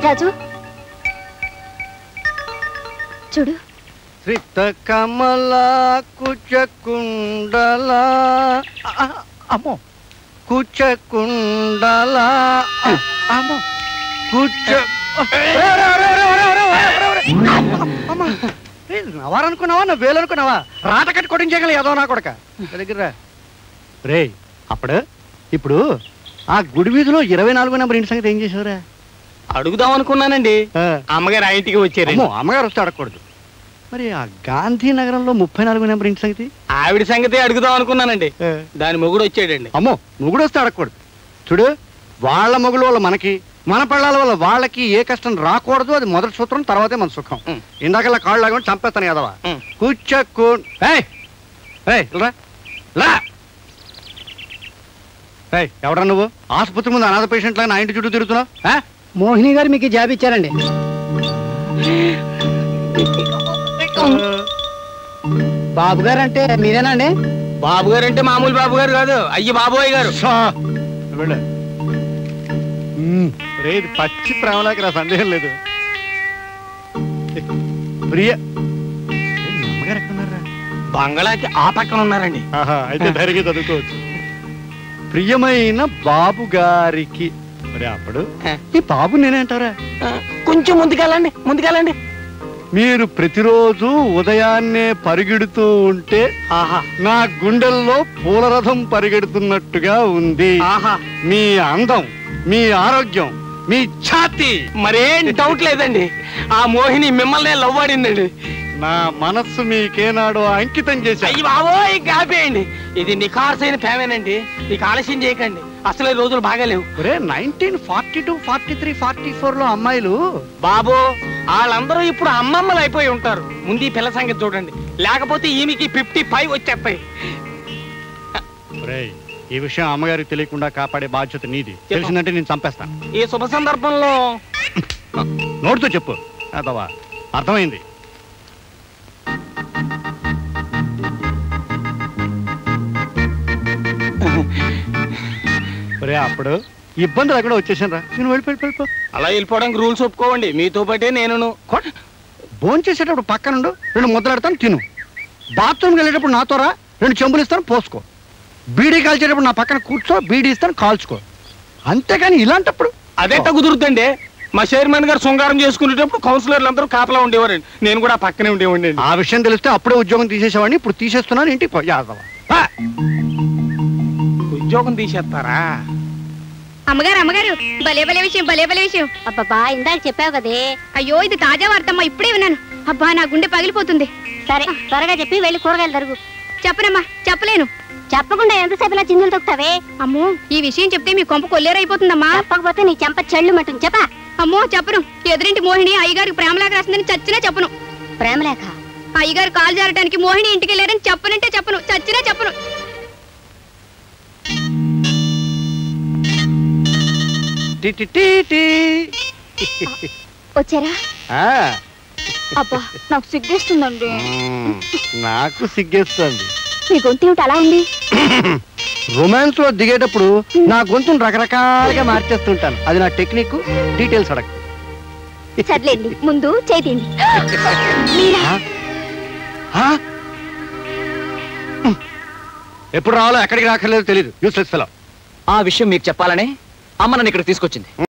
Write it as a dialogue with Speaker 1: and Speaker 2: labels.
Speaker 1: రాజు చూడు
Speaker 2: శ్రిత కమల కుచకుండల అమ్మో కుచకుండల అమ్మో కుచ నవారనుకున్నావా నా వేలనుకున్నావా రాట కట్టి కొట్టించగల ఏదో నా కొడక దగ్గర రే అప్పుడు ఇప్పుడు ఆ గుడి వీధిలో ఇరవై నాలుగు నెంబర్ ఇంటి సంగతి ఏం చేసావురా
Speaker 3: అడుగుదాం అనుకున్నానండి
Speaker 2: ఆ.
Speaker 3: అమ్మగారు ఆ ఇంటికి వచ్చారండి
Speaker 2: అమ్మో అమ్మగారు వస్తే అడగకూడదు మరి ఆ గాంధీ నగరంలో ముప్పై నాలుగు నెంబర్ ఇంటి సంగతి
Speaker 3: ఆవిడ సంగతి అడుగుదాం అనుకున్నానండి దాని మొగుడు వచ్చాడండి
Speaker 2: అమ్మో మొగుడు వస్తే అడగకూడదు చూడు వాళ్ళ మొగుడు వల్ల మనకి మన పళ్ళాల వల్ల వాళ్ళకి ఏ కష్టం రాకూడదు అది మొదటి సూత్రం తర్వాతే మన సుఖం
Speaker 3: ఉం.
Speaker 2: ఇందాకల్లా కాళ్ళు లాగా చంపేస్తాను కదవా
Speaker 3: ఉం.
Speaker 2: కూర్చోకూ ఏయ్ ఏయ్ రా లా ఏయ్ ఎవడా నువ్వు ఆసుపత్రి ముందు అనాథ పేషెంట్ లాగా నా ఇంటి చుట్టూ తిరుగుతున్నావు ఆ?
Speaker 4: మోహిని గారు మీకు ఈ జాబ్ ఇచ్చారండి బాబు గారు అంటే మీరేనండి
Speaker 3: బాబు గారు అంటే మామూలు బాబు గారు కాదు అయ్యి బాబోయ్ గారు
Speaker 2: షా. వెళ్ళు. మ్మ్. రే ఇది పచ్చి ప్రేమలాకి నా సందేహం లేదు ప్రియ ఏ, మీ అమ్మగారు ఎక్కడున్నారా
Speaker 3: బంగళాకి ఆ పక్కన ఉన్నారండి
Speaker 2: ఆహా, అయితే ధైర్యంగా చదువుకోవచ్చు ప్రియమైన బాబు గారికి మరి అప్పుడు ఈ బాబు నేనే అంటారా
Speaker 3: ఆ, కొంచెం ముందుకెళ్ళండి ముందుకెళ్ళండి
Speaker 2: మీరు ప్రతిరోజు ఉదయాన్నే పరిగెడుతూ ఉంటే
Speaker 3: ఆహా
Speaker 2: నా గుండెల్లో పూలరథం పరిగెడుతున్నట్టుగా ఉంది
Speaker 3: ఆహా
Speaker 2: మీ అందం మీ ఆరోగ్యం మీ ఛాతి
Speaker 3: మరేం డౌట్ లేదండి ఆ మోహిని మిమ్మల్ని లవ్ ఆడిందండి
Speaker 2: నా మనస్సు మీకేనాడో అంకితం చేశా
Speaker 3: అయ్యి బాబోయ్ కాపేయండి ఇది నిఖార్సైన ప్రేమేనండి నీకు ఆలస్యం చేయకండి అసలే రోజులు బాగాలేవు
Speaker 2: ఒరే nineteen forty two forty three forty four లో అమ్మాయిలు
Speaker 3: బాబు వాళ్ళందరూ ఇప్పుడు అమ్మమ్మలు అయిపోయి ఉంటారు ముందు ఈ పిల్ల సంగతి చూడండి లేకపోతే ఈమెకి ఫిఫ్టీ ఫైవ్ వచ్చేస్తాయి
Speaker 2: ఒరేయ్, ఈ విషయం అమ్మగారికి తెలియకుండా కాపాడే బాధ్యత నీది తెలిసిందంటే నేను చంపేస్తాను
Speaker 3: ఈ శుభ సందర్భంలో
Speaker 2: నోటితో చెప్పు అదవా అర్థమైంది ఒరే అప్పుడు ఇబ్బంది లేకుండా వచ్చేసాను రా నేను వెళ్ళి వెళ్ళి వెళ్ళిపో
Speaker 3: అలా వెళ్ళిపోవడానికి రూల్స్ ఒప్పుకోవండి మీతో పాటే నేను
Speaker 2: భోజనం చేసేటప్పుడు పక్కనుండు రెండు ముద్దలాడతాను తిను బాత్రూమ్కి వెళ్ళేటప్పుడు నాతో రా రెండు చెంబులు ఇస్తాను పోసుకో బీడీ కాల్చేటప్పుడు నా పక్కన కూర్చో బీడీ ఇస్తాను కాల్చుకో అంతేగాని ఇలాంటప్పుడు
Speaker 3: అదెంత కుదురుతుందండి మా చైర్మన్ గారు శృంగారం చేసుకునేటప్పుడు కౌన్సిలర్లు అందరూ కాపలా ఉండేవారండి నేను కూడా ఆ పక్కనే ఉండేవాడిని
Speaker 2: ఆ విషయం తెలిస్తే అప్పుడే ఉద్యోగం తీసేసేవాడిని ఇప్పుడు తీసేస్తున్నాను ఇంటికి పో యాదవ ఆ!
Speaker 3: ఉద్యోగం తీసేస్తారా
Speaker 1: అమ్మగారు అమ్మగారు భలే భలే విషయం భలే భలే విషయం
Speaker 5: అబ్బబ్బా ఇందాక చెప్పావు కదే
Speaker 1: అయ్యో ఇది తాజా వార్తమ్మా ఇప్పుడే విన్నాను అబ్బా నా గుండె పగిలిపోతుంది
Speaker 5: సరే త్వరగా చెప్పి వెళ్ళి కూరగాయలు తరుగు
Speaker 1: చెప్పనమ్మా చెప్పలేను
Speaker 5: చెప్పకుండా ఎంతసేపు ఇలా చిందులు తొక్కుతావే
Speaker 1: అమ్మో ఈ విషయం చెప్తే మీ కొంప కొల్లేరైపోతుందమ్మా
Speaker 5: చెప్పకపోతే నీ చెంప చెళ్ళు మట్టుంది చెప్పా
Speaker 1: అమ్మో చెప్పను ఎదురింటి మోహిని అయ్యగారికి ప్రేమలాగా రాసిందని చచ్చినా చెప్పను
Speaker 5: ప్రేమలేఖ
Speaker 1: అయ్యగారు కాలు జారటానికి మోహిని ఇంటికి వెళ్ళారని చెప్పనంటే చెప్పను చచ్చినా చెప్పను
Speaker 2: టి టి టి టి.
Speaker 5: వచ్చారా
Speaker 2: ఆ,
Speaker 5: అబ్బా నాకు సిగ్గేస్తుందండి
Speaker 2: మ్మ్. నాకు సిగ్గేస్తుంది
Speaker 5: మీ గొంతు ఏమిటి అలా ఉంది
Speaker 2: రొమాన్స్ లో దిగేటప్పుడు నా గొంతును రకరకాలుగా మార్చేస్తుంటాను అది నా టెక్నిక్ డీటెయిల్స్ అడగ
Speaker 5: సర్లేండి ముందు చేతిండి మీరా
Speaker 2: ఆ? ఎప్పుడు రావాలో ఎక్కడికి రాకర్లేదో తెలియదు యూస్లెస్ ఫెలో
Speaker 6: ఆ విషయం మీకు చెప్పాలనే అమ్మ నన్ను ఇక్కడ తీసుకొచ్చింది